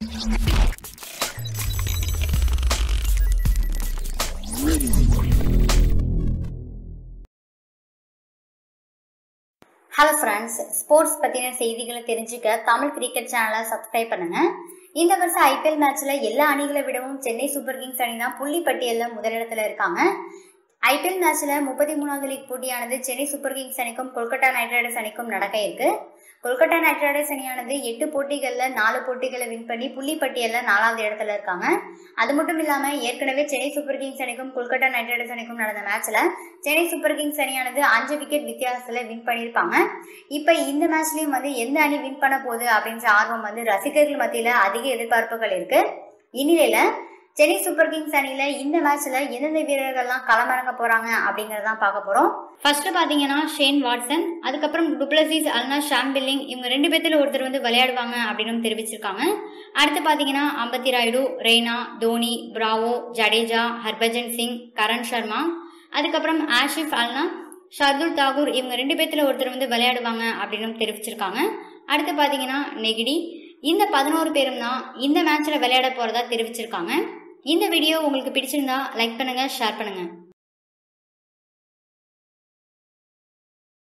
hello friends sports பற்றின செய்திகளை தெரிஞ்சுக்க தமிழ் கிரிக்கெட் சேனலை சப்ஸ்கிரைப் பண்ணுங்க இந்த வருஷம் ஐபிஎல் மேட்ச்ல எல்லா அணிகளை விடவும் சென்னை சூப்பர் கிங்ஸ் அணி தான் புள்ளி பட்டியலில் முதலிடத்துல இருக்காங்க ஐபிஎல் மேட்ச்ல முப்பத்தி மூணாவது லீக் போட்டியானது சென்னை சூப்பர் கிங்ஸ் அணிக்கும் கொல்கத்தா நைட் ரைடர்ஸ் அணிக்கும் நடக்க இருக்கு கொல்கத்தா நைட் ரைடர்ஸ் அணியானது எட்டு போட்டிகளில் நாலு போட்டிகளை வின் பண்ணி புள்ளி பட்டியலில் நாலாவது இடத்துல இருக்காங்க அது மட்டும் இல்லாமல் ஏற்கனவே சென்னை சூப்பர் கிங்ஸ் அணிக்கும் கொல்கத்தா நைட் ரைடர்ஸ் அணிக்கும் நடந்த மேட்ச்ல சென்னை சூப்பர் கிங்ஸ் அணியானது அஞ்சு விக்கெட் வித்தியாசத்தில் வின் பண்ணியிருப்பாங்க இப்போ இந்த மேட்ச்லயும் வந்து எந்த அணி வின் பண்ண போகுது அப்படின்ற ஆர்வம் வந்து ரசிகர்கள் மத்தியில் அதிக எதிர்பார்ப்புகள் இருக்கு இந்நிலையில சென்னை சூப்பர் கிங்ஸ் அணியில இந்த மேட்ச்ல எந்தெந்த வீரர்கள்லாம் களமிறங்க போறாங்க அப்படிங்கறதான் பார்க்க போறோம் ஃபர்ஸ்ட் பாத்தீங்கன்னா ஷேன் வாட்சன் அதுக்கப்புறம் டுப்ளசிஸ் அல்னா ஷாம்பில்லிங் இவங்க ரெண்டு பேர்த்துல ஒருத்தர் வந்து விளையாடுவாங்க அப்படின்னு தெரிவிச்சிருக்காங்க அடுத்து பாத்தீங்கன்னா அம்பத்தி ராயுடு ரெய்னா தோனி பிராவோ ஜடேஜா ஹர்பஜன் சிங் கரண் சர்மா அதுக்கப்புறம் ஆஷிஃப் அல்னா ஷர்துல் தாகூர் இவங்க ரெண்டு பேர்த்துல ஒருத்தர் வந்து விளையாடுவாங்க அப்படின்னு தெரிவிச்சிருக்காங்க அடுத்து பாத்தீங்கன்னா நெகிடி இந்த பதினோரு பேரும் தான் இந்த மேட்ச்ல விளையாட போறதா தெரிவிச்சிருக்காங்க இந்த வீடியோ உங்களுக்கு பிடிச்சிருந்தா லைக் பண்ணுங்க ஷேர் பண்ணுங்க